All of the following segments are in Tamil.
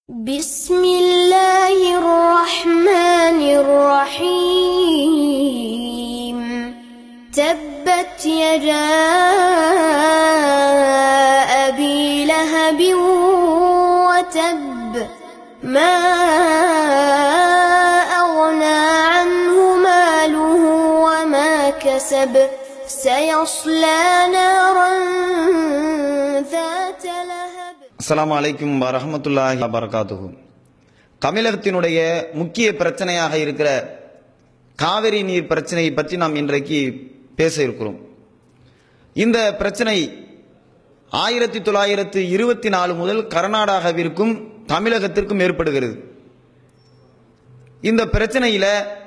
بسم الله الرحمن الرحيم تبت يدا أبي لهب وتب ما أغنى عنه ماله وما كسب سيصلى نارا ذات لهب அஸ்ஸலாமு அலைக்கும் வரஹமத்துல்லாஹி வபரகாத்துஹு தமிழகத்தினுடைய முக்கிய பிரச்சனையாக இருக்கிற காவிரி நீர் பிரச்சனையை பற்றி நாம் இன்றைக்கு பேச இருக்கிறோம் இந்த பிரச்சனை ஆயிரத்தி தொள்ளாயிரத்து இருபத்தி நாலு முதல் கர்நாடகாவிற்கும் தமிழகத்திற்கும் ஏற்படுகிறது இந்த பிரச்சனையில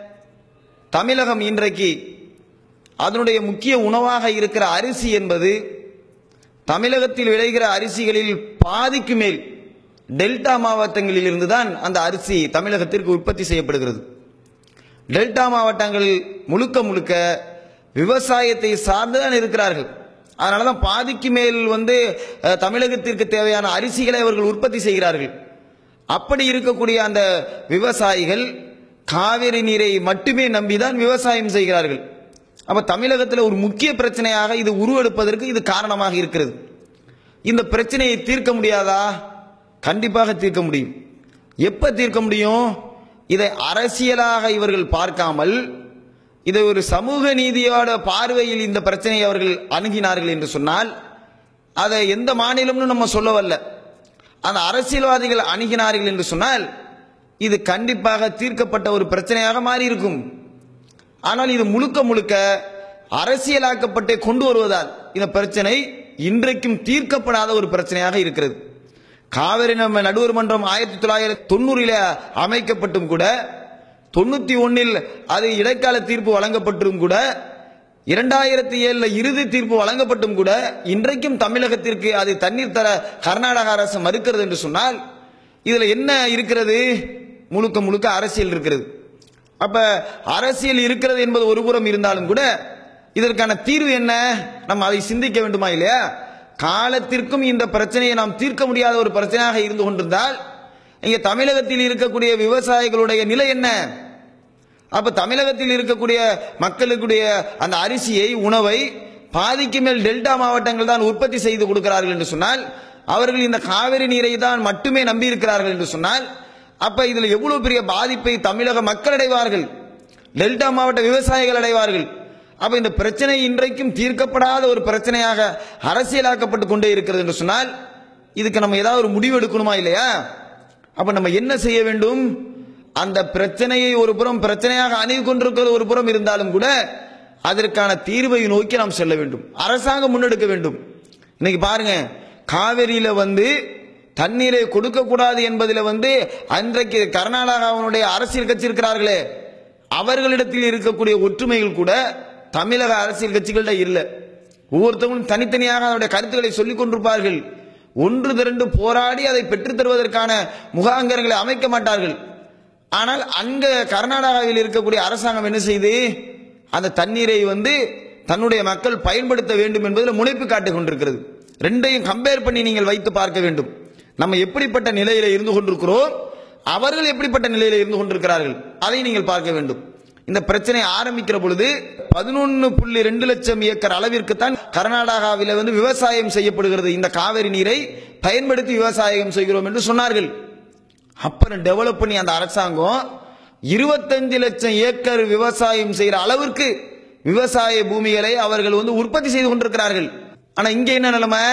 தமிழகம் இன்றைக்கு அதனுடைய முக்கிய உணவாக இருக்கிற அரிசி என்பது தமிழகத்தில் விளைகிற அரிசிகளில் பாதிக்கு மேல் டெல்டா மாவட்டங்களில் இருந்துதான் அந்த அரிசி தமிழகத்திற்கு உற்பத்தி செய்யப்படுகிறது டெல்டா மாவட்டங்கள் முழுக்க முழுக்க விவசாயத்தை சார்ந்துதான் இருக்கிறார்கள் அதனால தான் பாதிக்கு மேல் வந்து அஹ், தமிழகத்திற்கு தேவையான அரிசிகளை அவர்கள் உற்பத்தி செய்கிறார்கள் அப்படி இருக்கக்கூடிய அந்த விவசாயிகள் காவிரி நீரை மட்டுமே நம்பிதான் விவசாயம் செய்கிறார்கள் அப்ப தமிழகத்தில் ஒரு முக்கிய பிரச்சனையாக இது உருவெடுப்பதற்கு இது காரணமாக இருக்கிறது இந்த பிரச்சனையை தீர்க்க முடியாதா கண்டிப்பாக தீர்க்க முடியும் எப்ப தீர்க்க முடியும் இதை அரசியலாக இவர்கள் பார்க்காமல் இதை ஒரு சமூக நீதியோட பார்வையில் இந்த பிரச்சனையை அவர்கள் அணுகினார்கள் என்று சொன்னால் அதை எந்த மாநிலம்னு நம்ம சொல்லவல்ல அந்த அரசியல்வாதிகள் அணுகினார்கள் என்று சொன்னால் இது கண்டிப்பாக தீர்க்கப்பட்ட ஒரு பிரச்சனையாக மாறி இருக்கும் ஆனால் இது முழுக்க முழுக்க அரசியலாக்கப்பட்டே கொண்டு வருவதால் இந்த பிரச்சனை இன்றைக்கும் தீர்க்கப்படாத ஒரு பிரச்சனையாக இருக்கிறது காவிரி நம்ம நடுவர் மன்றம் ஆயிரத்தி தொள்ளாயிரத்தி தொண்ணூறில அமைக்கப்பட்டும் கூட தொண்ணூத்தி ஒன்னில் அது இடைக்கால தீர்ப்பு வழங்கப்பட்டும் கூட இரண்டாயிரத்தி ஏழுல இறுதி தீர்ப்பு வழங்கப்பட்டும் கூட இன்றைக்கும் தமிழகத்திற்கு அது தண்ணீர் தர கர்நாடக அரசு மறுக்கிறது என்று சொன்னால் இதுல என்ன இருக்கிறது முழுக்க முழுக்க அரசியல் இருக்கிறது அப்ப அரசியல் இருக்கிறது என்பது ஒரு புறம் இருந்தாலும் கூட இதற்கான தீர்வு என்ன நம்ம அதை சிந்திக்க வேண்டுமா இல்லையா காலத்திற்கும் இந்த பிரச்சனையை நாம் தீர்க்க முடியாத ஒரு பிரச்சனையாக இருந்து கொண்டிருந்தால் இங்க தமிழகத்தில் இருக்கக்கூடிய விவசாயிகளுடைய நிலை என்ன அப்ப தமிழகத்தில் இருக்கக்கூடிய மக்களுக்குடைய அந்த அரிசியை உணவை பாதிக்கு மேல் டெல்டா மாவட்டங்கள் தான் உற்பத்தி செய்து கொடுக்கிறார்கள் என்று சொன்னால் அவர்கள் இந்த காவிரி நீரை தான் மட்டுமே நம்பி இருக்கிறார்கள் என்று சொன்னால் அப்ப இதுல எவ்வளவு பெரிய பாதிப்பை தமிழக மக்கள் அடைவார்கள் டெல்டா மாவட்ட விவசாயிகள் அடைவார்கள் அப்ப இந்த பிரச்சனை இன்றைக்கும் தீர்க்கப்படாத ஒரு பிரச்சனையாக அரசியலாக்கப்பட்டு கொண்டே இருக்கிறது என்று சொன்னால் இதுக்கு நம்ம ஏதாவது ஒரு முடிவு எடுக்கணுமா இல்லையா அப்ப நம்ம என்ன செய்ய வேண்டும் அந்த பிரச்சனையை ஒரு புறம் பிரச்சனையாக அணுகி கொண்டிருக்கிறது ஒரு புறம் இருந்தாலும் கூட அதற்கான தீர்வை நோக்கி நாம் செல்ல வேண்டும் அரசாங்கம் முன்னெடுக்க வேண்டும் இன்னைக்கு பாருங்க காவிரியில வந்து தண்ணீரை கொடுக்க கூடாது என்பதில் வந்து அன்றைக்கு கர்நாடகாவினுடைய அரசியல் கட்சி இருக்கிறார்களே அவர்களிடத்தில் இருக்கக்கூடிய ஒற்றுமைகள் கூட தமிழக அரசியல் கட்சிகள்ட இல்லை ஒவ்வொருத்தவங்களும் தனித்தனியாக அதனுடைய கருத்துக்களை சொல்லிக் கொண்டிருப்பார்கள் ஒன்று திரண்டு போராடி அதை பெற்றுத் தருவதற்கான முகாங்கரங்களை அமைக்க மாட்டார்கள் ஆனால் அங்க கர்நாடகாவில் இருக்கக்கூடிய அரசாங்கம் என்ன செய்து அந்த தண்ணீரை வந்து தன்னுடைய மக்கள் பயன்படுத்த வேண்டும் என்பதில் முனைப்பு காட்டிக் கொண்டிருக்கிறது ரெண்டையும் கம்பேர் பண்ணி நீங்கள் வைத்து பார்க்க வேண்டும் நம்ம எப்படிப்பட்ட நிலையில இருந்து கொண்டிருக்கிறோம் அவர்கள் எப்படிப்பட்ட நிலையில இருந்து கொண்டிருக்கிறார்கள் அதை நீங்கள் பார்க்க வேண்டும் இந்த பிரச்சனை ஆரம்பிக்கிற பொழுது பதினொன்னு புள்ளி ரெண்டு லட்சம் ஏக்கர் அளவிற்கு தான் கர்நாடகாவில் வந்து விவசாயம் செய்யப்படுகிறது இந்த காவிரி நீரை பயன்படுத்தி விவசாயம் செய்கிறோம் என்று சொன்னார்கள் அப்புறம் டெவலப் பண்ணி அந்த அரசாங்கம் இருபத்தஞ்சு லட்சம் ஏக்கர் விவசாயம் செய்யற அளவிற்கு விவசாய பூமிகளை அவர்கள் வந்து உற்பத்தி செய்து கொண்டிருக்கிறார்கள் ஆனா இங்க என்ன நிலைமை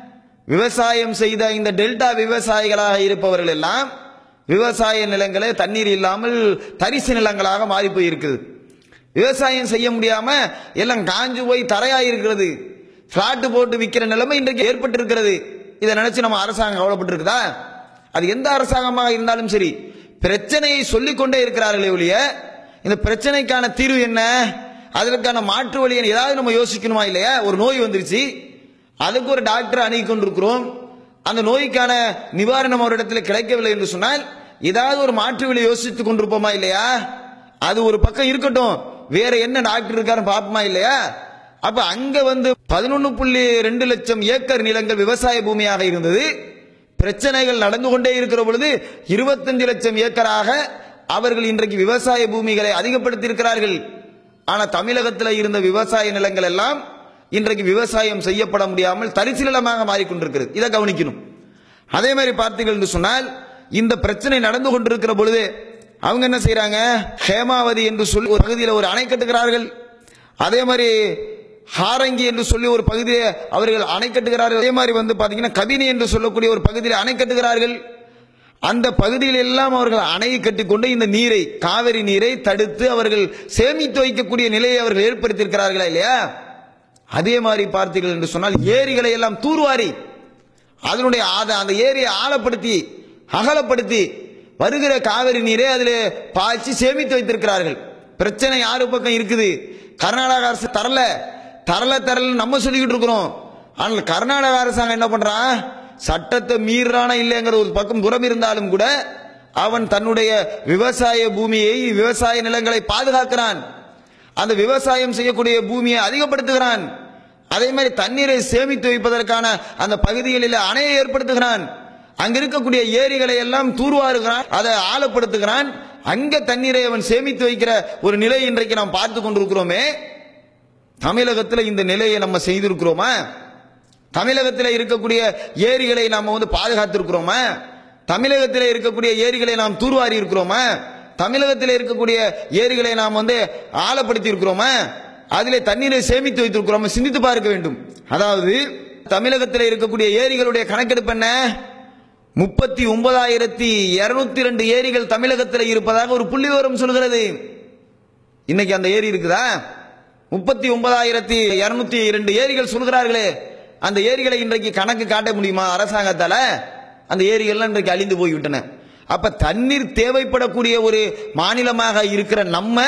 விவசாயம் செய்த இந்த டெல்டா விவசாயிகளாக இருப்பவர்கள் எல்லாம் விவசாய நிலங்களை தண்ணீர் இல்லாமல் தரிசு நிலங்களாக மாறி போய் இருக்குது விவசாயம் செய்ய முடியாம எல்லாம் காஞ்சு போய் தரையா இருக்கிறது பிளாட் போட்டு விற்கிற நிலைமை இன்றைக்கு ஏற்பட்டு இருக்கிறது இதை நினைச்சு நம்ம அரசாங்கம் கவலைப்பட்டிருக்குதா அது எந்த அரசாங்கமாக இருந்தாலும் சரி பிரச்சனையை சொல்லிக் கொண்டே இருக்கிறார்களே ஒழிய இந்த பிரச்சனைக்கான தீர்வு என்ன அதற்கான மாற்று வழி என்ன? ஏதாவது நம்ம யோசிக்கணுமா இல்லையா ஒரு நோய் வந்துருச்சு அதுக்கு ஒரு டாக்டர் அணுகி கொண்டிருக்கிறோம் அந்த நோய்க்கான நிவாரணம் ஒரு இடத்துல கிடைக்கவில்லை என்று சொன்னால் ஏதாவது ஒரு மாற்று வழி யோசித்துக் கொண்டிருப்போமா இல்லையா அது ஒரு பக்கம் இருக்கட்டும் வேற என்ன டாக்டர் இருக்காருன்னு பார்ப்போமா இல்லையா அப்ப அங்க வந்து பதினொன்னு புள்ளி ரெண்டு லட்சம் ஏக்கர் நிலங்கள் விவசாய பூமியாக இருந்தது பிரச்சனைகள் நடந்து கொண்டே இருக்கிற பொழுது இருபத்தஞ்சு லட்சம் ஏக்கராக அவர்கள் இன்றைக்கு விவசாய பூமிகளை அதிகப்படுத்தி இருக்கிறார்கள் ஆனா தமிழகத்தில் இருந்த விவசாய நிலங்கள் எல்லாம் இன்றைக்கு விவசாயம் செய்யப்பட முடியாமல் தரிசு நிலமாக மாறிக்கொண்டிருக்கிறது இதை கவனிக்கணும் அதே மாதிரி பார்த்தீர்கள் என்று சொன்னால் இந்த பிரச்சனை நடந்து கொண்டிருக்கிற பொழுது அவங்க என்ன செய்றாங்க ஹேமாவதி என்று சொல்லி ஒரு பகுதியில் ஒரு அணை கட்டுகிறார்கள் அதே மாதிரி ஹாரங்கி என்று சொல்லி ஒரு பகுதியை அவர்கள் அணை கட்டுகிறார்கள் அதே மாதிரி வந்து பாத்தீங்கன்னா கபினி என்று சொல்லக்கூடிய ஒரு பகுதியில் அணை கட்டுகிறார்கள் அந்த பகுதியில் எல்லாம் அவர்கள் அணையை கட்டிக்கொண்டு இந்த நீரை காவிரி நீரை தடுத்து அவர்கள் சேமித்து வைக்கக்கூடிய நிலையை அவர்கள் ஏற்படுத்தியிருக்கிறார்களா இல்லையா அதே மாதிரி பார்த்தீர்கள் என்று சொன்னால் ஏரிகளை எல்லாம் தூர்வாரி அதனுடைய ஆத- அந்த ஏரியை ஆழப்படுத்தி அகலப்படுத்தி வருகிற காவிரி நீரை அதில் பாய்ச்சி சேமித்து வைத்திருக்கிறார்கள் பிரச்சனை யாரு பக்கம் இருக்குது கர்நாடக அரசு தரல தரல தரல நம்ம சொல்லிக்கிட்டு இருக்கிறோம் ஆனால் கர்நாடக அரசாங்கம் என்ன பண்றான் சட்டத்தை மீறான இல்லைங்கிற ஒரு பக்கம் புறம் இருந்தாலும் கூட அவன் தன்னுடைய விவசாய பூமியை விவசாய நிலங்களை பாதுகாக்கிறான் அந்த விவசாயம் செய்யக்கூடிய பூமியை அதிகப்படுத்துகிறான் அதே மாதிரி தண்ணீரை சேமித்து வைப்பதற்கான அந்த பகுதிகளில் அணையை ஏற்படுத்துகிறான் அங்க இருக்கக்கூடிய ஏரிகளை எல்லாம் தூர்வாருகிறான் அதை ஆழப்படுத்துகிறான் அங்க தண்ணீரை அவன் சேமித்து வைக்கிற ஒரு நிலை இன்றைக்கு நாம் பார்த்து கொண்டிருக்கிறோமே தமிழகத்தில் இந்த நிலையை நம்ம செய்திருக்கிறோமா தமிழகத்தில் இருக்கக்கூடிய ஏரிகளை நாம வந்து பாதுகாத்திருக்கிறோமா தமிழகத்தில் இருக்கக்கூடிய ஏரிகளை நாம் தூர்வாரி இருக்கிறோமா தமிழகத்தில் இருக்கக்கூடிய ஏரிகளை நாம் வந்து ஆழப்படுத்தி இருக்கிறோமா அதிலே தண்ணீரை சேமித்து வைத்திருக்கிறோமா சிந்தித்து பார்க்க வேண்டும் அதாவது தமிழகத்தில் இருக்கக்கூடிய ஏரிகளுடைய கணக்கெடுப்பு என்ன முப்பத்தி ஒன்பதாயிரத்தி இருநூத்தி ரெண்டு ஏரிகள் தமிழகத்தில் இருப்பதாக ஒரு புள்ளி விவரம் சொல்கிறது இன்னைக்கு அந்த ஏரி இருக்குதா முப்பத்தி ஒன்பதாயிரத்தி இருநூத்தி இரண்டு ஏரிகள் சொல்கிறார்களே அந்த ஏரிகளை இன்றைக்கு கணக்கு காட்ட முடியுமா அரசாங்கத்தால அந்த ஏரிகள்லாம் இன்றைக்கு அழிந்து போய்விட்டன அப்ப தண்ணீர் தேவைப்படக்கூடிய ஒரு மாநிலமாக இருக்கிற நம்ம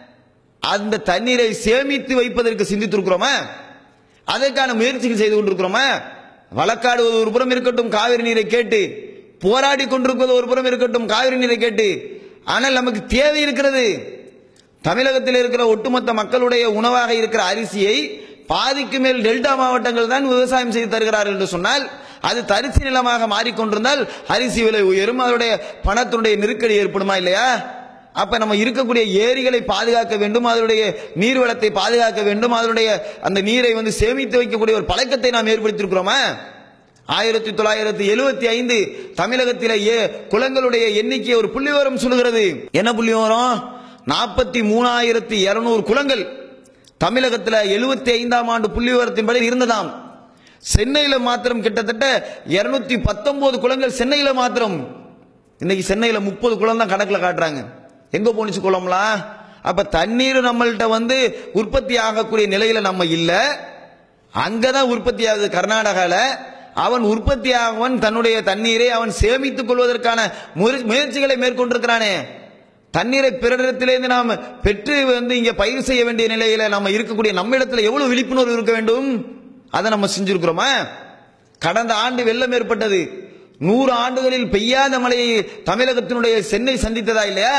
அந்த தண்ணீரை சேமித்து வைப்பதற்கு சிந்தித்திருக்கிறோமா அதற்கான முயற்சிகள் செய்து கொண்டிருக்கிறோமா வழக்காடுவது ஒரு புறம் இருக்கட்டும் காவிரி நீரை கேட்டு போராடி கொண்டிருப்பது ஒரு புறம் இருக்கட்டும் காவிரி நீரை கேட்டு ஆனால் நமக்கு தேவை இருக்கிறது தமிழகத்தில் இருக்கிற ஒட்டுமொத்த மக்களுடைய உணவாக இருக்கிற அரிசியை பாதிக்கு மேல் டெல்டா மாவட்டங்கள் தான் விவசாயம் செய்து தருகிறார்கள் என்று சொன்னால் அது தரிசு நிலமாக மாறிக்கொண்டிருந்தால் அரிசி விலை உயரும் அதனுடைய பணத்தினுடைய நெருக்கடி ஏற்படுமா இல்லையா அப்ப நம்ம இருக்கக்கூடிய ஏரிகளை பாதுகாக்க வேண்டும் அதனுடைய நீர்வளத்தை பாதுகாக்க வேண்டும் அதனுடைய அந்த நீரை வந்து சேமித்து வைக்கக்கூடிய ஒரு பழக்கத்தை நாம் ஏற்படுத்தியிருக்கிறோமா ஆயிரத்தி தொள்ளாயிரத்தி எழுபத்தி ஐந்து தமிழகத்திலே ஏ குளங்களுடைய எண்ணிக்கை ஒரு புள்ளிவிவரம் சொல்லுகிறது என்ன புள்ளிவிவரம் நாற்பத்தி மூணாயிரத்தி இருநூறு குளங்கள் தமிழகத்தில் எழுபத்தி ஐந்தாம் ஆண்டு புள்ளிவிவரத்தின்படி இருந்ததாம் சென்னையில மாத்திரம் கிட்டத்தட்ட இருநூத்தி பத்தொன்பது குளங்கள் சென்னையில மாத்திரம் இன்னைக்கு சென்னையில முப்பது குளம் தான் கணக்குல காட்டுறாங்க எங்க போனுச்சு குளம்லாம் அப்ப தண்ணீர் நம்மள்ட்ட வந்து உற்பத்தி ஆகக்கூடிய நிலையில நம்ம இல்ல அங்கதான் உற்பத்தி ஆகுது கர்நாடகால அவன் உற்பத்தி ஆகவன் தன்னுடைய தண்ணீரை அவன் சேமித்துக் கொள்வதற்கான முயற்சி- முயற்சிகளை மேற்கொண்டிருக்கிறானே தண்ணீரை பிறரிடத்திலிருந்து நாம் பெற்று வந்து இங்க பயிர் செய்ய வேண்டிய நிலையில நம்ம இருக்கக்கூடிய நம்ம இடத்துல எவ்வளவு விழிப்புணர்வு இருக்க வேண்டும் அதை நம்ம செஞ்சிருக்கிறோமா கடந்த ஆண்டு வெள்ளம் ஏற்பட்டது நூறு ஆண்டுகளில் பெய்யாத மழையை தமிழகத்தினுடைய சென்னை சந்தித்ததா இல்லையா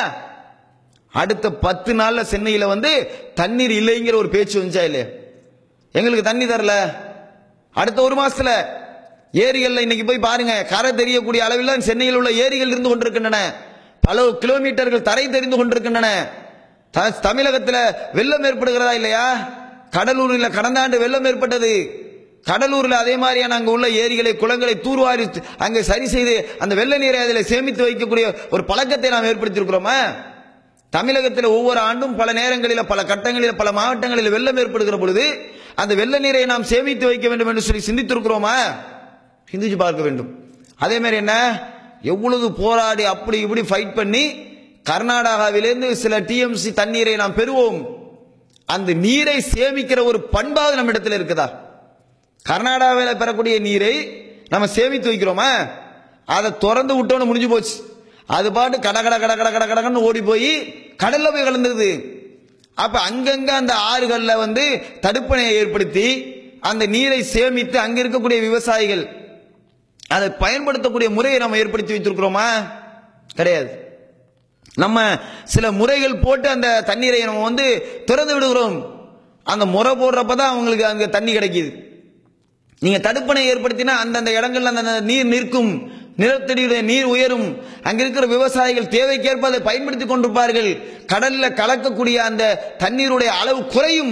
அடுத்த பத்து நாள்ல சென்னையில வந்து தண்ணீர் இல்லைங்கிற ஒரு பேச்சு வந்துச்சா இல்லையா எங்களுக்கு தண்ணி தரல அடுத்த ஒரு மாசத்துல ஏரிகள்ல இன்னைக்கு போய் பாருங்க கரை தெரியக்கூடிய அளவில் சென்னையில் உள்ள ஏரிகள் இருந்து கொண்டிருக்கின்றன பல கிலோமீட்டர்கள் தரை தெரிந்து கொண்டிருக்கின்றன த- தமிழகத்துல வெள்ளம் ஏற்படுகிறதா இல்லையா கடலூரில் கடந்த ஆண்டு வெள்ளம் ஏற்பட்டது கடலூர்ல அதே மாதிரியான அங்க உள்ள ஏரிகளை குளங்களை தூர்வாரி அங்கே சரி செய்து அந்த வெள்ள நீரை அதில் சேமித்து வைக்கக்கூடிய ஒரு பழக்கத்தை நாம் ஏற்படுத்தியிருக்கிறோமா தமிழகத்தில் ஒவ்வொரு ஆண்டும் பல நேரங்களில் பல கட்டங்களில் பல மாவட்டங்களில் வெள்ளம் ஏற்படுகிற பொழுது அந்த வெள்ள நீரை நாம் சேமித்து வைக்க வேண்டும் என்று சொல்லி சிந்தித்திருக்கிறோமா சிந்திச்சு பார்க்க வேண்டும் அதே மாதிரி என்ன எவ்வளவு போராடி அப்படி இப்படி ஃபைட் பண்ணி கர்நாடகாவிலிருந்து சில டிஎம்சி தண்ணீரை நாம் பெறுவோம் அந்த நீரை சேமிக்கிற ஒரு பண்பாக நம்ம இடத்துல இருக்குதா கர்நாடகாவில் பெறக்கூடிய நீரை நம்ம சேமித்து வைக்கிறோமா அதை திறந்து விட்டோன்னு முடிஞ்சு போச்சு அது பாட்டு கட கட கட கட கட கடன்னு ஓடி போய் கடல்ல போய் கலந்துருது அப்ப அங்கங்க அந்த ஆறுகள்ல வந்து தடுப்பணையை ஏற்படுத்தி அந்த நீரை சேமித்து அங்க இருக்கக்கூடிய விவசாயிகள் அதை பயன்படுத்தக்கூடிய முறையை நம்ம ஏற்படுத்தி வைத்திருக்கிறோமா கிடையாது நம்ம சில முறைகள் போட்டு அந்த தண்ணீரை நம்ம வந்து திறந்து விடுகிறோம் அந்த முறை போடுறப்ப தான் அவங்களுக்கு அங்க தண்ணி கிடைக்குது நீங்க தடுப்பணை ஏற்படுத்தினா அந்தந்த இடங்கள்ல அந்த நீர் நிற்கும் நிலத்தடியுடைய நீர் உயரும் அங்க இருக்கிற விவசாயிகள் தேவைக்கேற்ப அதை பயன்படுத்திக் கொண்டிருப்பார்கள் கடல்ல கலக்கக்கூடிய அந்த தண்ணீருடைய அளவு குறையும்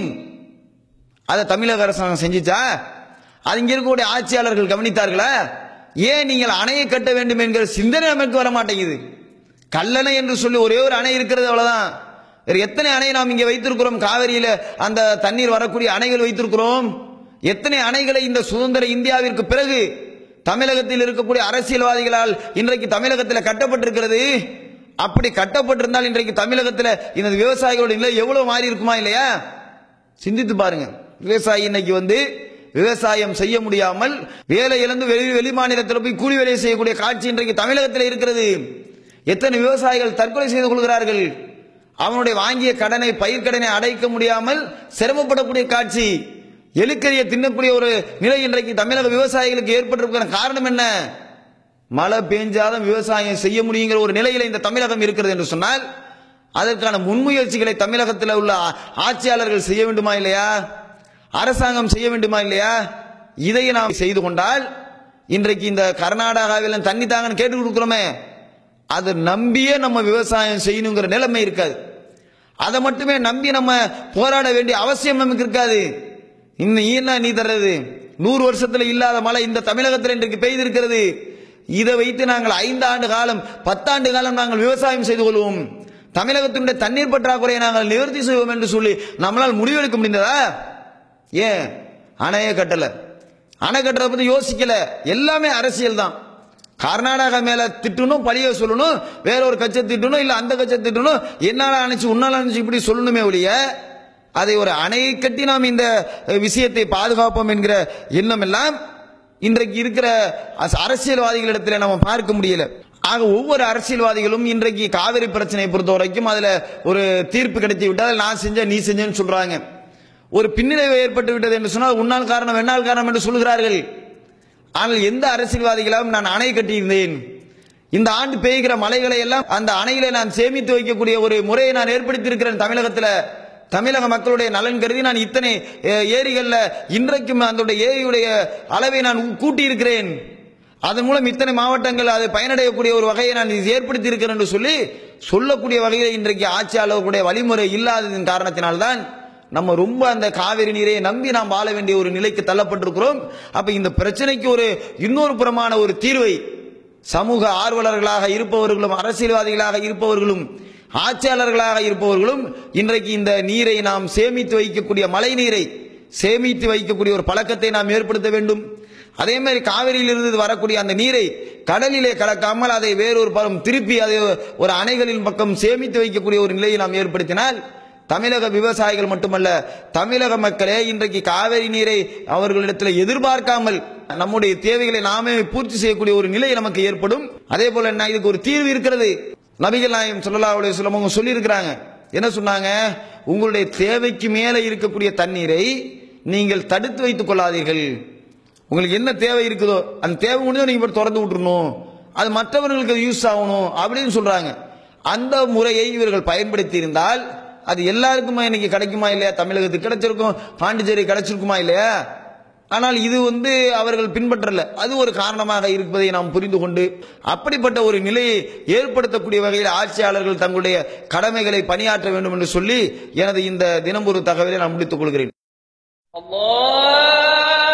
அதை தமிழக அரசாங்கம் செஞ்சுச்சா அது இங்க இருக்கக்கூடிய ஆட்சியாளர்கள் கவனித்தார்களா ஏன் நீங்கள் அணையை கட்ட வேண்டும் என்கிற சிந்தனை நமக்கு வர மாட்டேங்குது கல்லணை என்று சொல்லி ஒரே ஒரு அணை இருக்கிறது அவ்வளவுதான் வேறு எத்தனை அணை நாம் இங்கே வைத்திருக்கிறோம் காவிரியில அந்த தண்ணீர் வரக்கூடிய அணைகள் வைத்திருக்கிறோம் எத்தனை அணைகளை இந்த சுதந்திர இந்தியாவிற்கு பிறகு தமிழகத்தில் இருக்கக்கூடிய அரசியல்வாதிகளால் இன்றைக்கு தமிழகத்தில் கட்டப்பட்டிருக்கிறது அப்படி கட்டப்பட்டிருந்தால் இன்றைக்கு தமிழகத்தில் இந்த விவசாயிகளோட நிலை எவ்வளவு மாறி இருக்குமா இல்லையா சிந்தித்து பாருங்க விவசாயி இன்னைக்கு வந்து விவசாயம் செய்ய முடியாமல் வேலை இழந்து வெளி வெளி மாநிலத்தில் போய் கூலி வேலை செய்யக்கூடிய காட்சி இன்றைக்கு தமிழகத்தில் இருக்கிறது எத்தனை விவசாயிகள் தற்கொலை செய்து கொள்கிறார்கள் அவனுடைய வாங்கிய கடனை பயிர் கடனை அடைக்க முடியாமல் சிரமப்படக்கூடிய காட்சி எலுக்கறியை தின்னக்கூடிய ஒரு நிலை இன்றைக்கு தமிழக விவசாயிகளுக்கு ஏற்பட்டிருக்கிற காரணம் என்ன மழை பெஞ்சாதான் விவசாயம் செய்ய முடியுங்கிற ஒரு நிலையில இந்த தமிழகம் இருக்கிறது என்று சொன்னால் அதற்கான முன்முயற்சிகளை தமிழகத்தில் உள்ள ஆ- ஆட்சியாளர்கள் செய்ய வேண்டுமா இல்லையா அரசாங்கம் செய்ய வேண்டுமா இல்லையா இதை நாம் செய்து கொண்டால் இன்றைக்கு இந்த கர்நாடகாவில் தண்ணி தாங்கன்னு கேட்டு கொடுக்கிறோமே அதை நம்பியே நம்ம விவசாயம் செய்யணுங்கிற நிலைமை இருக்காது அதை மட்டுமே நம்பி நம்ம போராட வேண்டிய அவசியம் நமக்கு இருக்காது இன்னும் ஈனா நீ தர்றது நூறு வருஷத்துல இல்லாத மழை இந்த தமிழகத்தில் இன்றைக்கு பெய்திருக்கிறது இதை வைத்து நாங்கள் ஐந்து ஆண்டு காலம் பத்தாண்டு காலம் நாங்கள் விவசாயம் செய்து கொள்வோம் தமிழகத்தினுடைய தண்ணீர் பற்றாக்குறையை நாங்கள் நிவர்த்தி செய்வோம் என்று சொல்லி நம்மளால் முடிவெடுக்க முடிந்ததா ஏன் அணைய கட்டல அணை கட்டுறத பத்தி யோசிக்கல எல்லாமே அரசியல் தான் கர்நாடகா மேல திட்டணும் பழிய சொல்லணும் வேற ஒரு கட்சை திட்டணும் இல்ல அந்த கட்சை திட்டணும் என்னால அணைச்சு உன்னால அணைச்சு இப்படி சொல்லணுமே ஒழிய அதை ஒரு அணையை கட்டி நாம் இந்த அஹ், விஷயத்தை பாதுகாப்போம் என்கிற எண்ணம் எல்லாம் இன்றைக்கு இருக்கிற அஸ்- அரசியல்வாதிகளிடத்தில் நம்ம பார்க்க முடியல ஆக ஒவ்வொரு அரசியல்வாதிகளும் இன்றைக்கு காவிரி பிரச்சனையை பொறுத்த வரைக்கும் அதுல ஒரு தீர்ப்பு கிடைத்து விட்டால் நான் செஞ்சேன் நீ செஞ்சேன்னு சொல்றாங்க ஒரு பின்னடைவு ஏற்பட்டு விட்டது என்று சொன்னால் உன்னால் காரணம் என்னால் காரணம் என்று சொல்கிறார்கள் ஆனால் எந்த அரசியல்வாதிகளாலும் நான் அணை கட்டியிருந்தேன் இந்த ஆண்டு பெய்கிற மழைகளை எல்லாம் அந்த அணையில நான் சேமித்து வைக்கக்கூடிய ஒரு முறையை நான் ஏற்படுத்தி இருக்கிறேன் தமிழகத்தில் தமிழக மக்களுடைய நலன் கருதி நான் இத்தனை அஹ், ஏரிகள்ல இன்றைக்கும் அந்த ஏரியுடைய அளவை நான் கூட்டி இருக்கிறேன் அதன் மூலம் இத்தனை மாவட்டங்கள் அதை பயனடையக்கூடிய ஒரு வகையை நான் ஏற்படுத்தி இருக்கிறேன் என்று சொல்லி சொல்லக்கூடிய வகையில் இன்றைக்கு ஆட்சியாளர்களுடைய வழிமுறை இல்லாததின் காரணத்தினால்தான் நம்ம ரொம்ப அந்த காவிரி நீரை நம்பி நாம் வாழ வேண்டிய ஒரு நிலைக்கு தள்ளப்பட்டிருக்கிறோம் அப்ப இந்த பிரச்சனைக்கு ஒரு இன்னொரு புறமான ஒரு தீர்வை சமூக ஆர்வலர்களாக இருப்பவர்களும் அரசியல்வாதிகளாக இருப்பவர்களும் ஆட்சியாளர்களாக இருப்பவர்களும் இன்றைக்கு இந்த நீரை நாம் சேமித்து வைக்கக்கூடிய மழை நீரை சேமித்து வைக்கக்கூடிய ஒரு பழக்கத்தை நாம் ஏற்படுத்த வேண்டும் அதே மாதிரி காவிரியிலிருந்து வரக்கூடிய அந்த நீரை கடலிலே கலக்காமல் அதை வேறொரு பக்கம் திருப்பி அதை ஒரு அணைகளின் பக்கம் சேமித்து வைக்கக்கூடிய ஒரு நிலையை நாம் ஏற்படுத்தினால் தமிழக விவசாயிகள் மட்டுமல்ல தமிழக மக்களே இன்றைக்கு காவிரி நீரை அவர்களிடத்தில் எதிர்பார்க்காமல் நம்முடைய தேவைகளை நாமே பூர்த்தி செய்யக்கூடிய ஒரு நிலை நமக்கு ஏற்படும் அதே போல என்ன இதுக்கு ஒரு தீர்வு இருக்கிறது நபிகள் நாயம் சொல்லலா சொல்லம் அவங்க சொல்லியிருக்கிறாங்க என்ன சொன்னாங்க உங்களுடைய தேவைக்கு மேலே இருக்கக்கூடிய தண்ணீரை நீங்கள் தடுத்து வைத்துக் கொள்ளாதீர்கள் உங்களுக்கு என்ன தேவை இருக்குதோ அந்த தேவை முடிஞ்சோ நீங்க போய் திறந்து விட்டுறணும் அது மற்றவர்களுக்கு யூஸ் ஆகணும் அப்படின்னு சொல்றாங்க அந்த முறையை இவர்கள் பயன்படுத்தி இருந்தால் அது எல்லாருக்குமா இன்னைக்கு கிடைக்குமா இல்லையா தமிழகத்துக்கு கிடைச்சிருக்கும் பாண்டிச்சேரி கிடைச்சிருக்குமா இல்லையா ஆனால் இது வந்து அவர்கள் பின்பற்றல அது ஒரு காரணமாக இருப்பதை நாம் புரிந்து கொண்டு அப்படிப்பட்ட ஒரு நிலையை ஏற்படுத்தக்கூடிய வகையில் ஆட்சியாளர்கள் தங்களுடைய கடமைகளை பணியாற்ற வேண்டும் என்று சொல்லி எனது இந்த தினம் ஒரு தகவலை நான் முடித்துக் கொள்கிறேன் الله